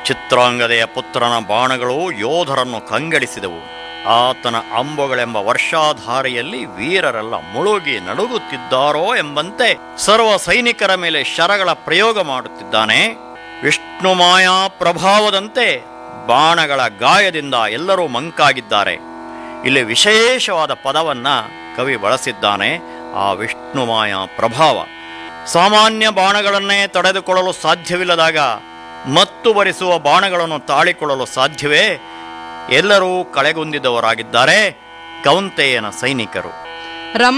ಚಿತ್ರಾಂಗದೆಯ ಪುತ್ರನ ಬಾಣಗಳು ಯೋಧರನ್ನು ಕಂಗೆಡಿಸಿದವು ಆತನ ಅಂಬುಗಳೆಂಬ ವರ್ಷಾಧಾರೆಯಲ್ಲಿ ವೀರರೆಲ್ಲ ಮುಳುಗಿ ನಡುಗುತ್ತಿದ್ದಾರೋ ಎಂಬಂತೆ ಸರ್ವ ಸೈನಿಕರ ಮೇಲೆ ಶರಗಳ ಪ್ರಯೋಗ ಮಾಡುತ್ತಿದ್ದಾನೆ ವಿಷ್ಣು ಮಾಯಾ ಪ್ರಭಾವದಂತೆ ಬಾಣಗಳ ಗಾಯದಿಂದ ಎಲ್ಲರೂ ಮಂಕಾಗಿದ್ದಾರೆ ಇಲ್ಲಿ ವಿಶೇಷವಾದ ಪದವನ್ನ ಕವಿ ಬಳಸಿದ್ದಾನೆ ಆ ವಿಷ್ಣು ಮಾಯಾ ಪ್ರಭಾವ ಸಾಮಾನ್ಯ ಬಾಣಗಳನ್ನೇ ತಡೆದುಕೊಳ್ಳಲು ಸಾಧ್ಯವಿಲ್ಲದಾಗ ಮತ್ತು ಬರಿಸುವ ಬಾಣಗಳನ್ನು ತಾಳಿಕೊಳ್ಳಲು ಸಾಧ್ಯವೇ ಎಲ್ಲರೂ ಕಳೆಗುಂದಿದವರಾಗಿದ್ದಾರೆ ಕೌಂತೆಯನ ಸೈನಿಕರು ರಮ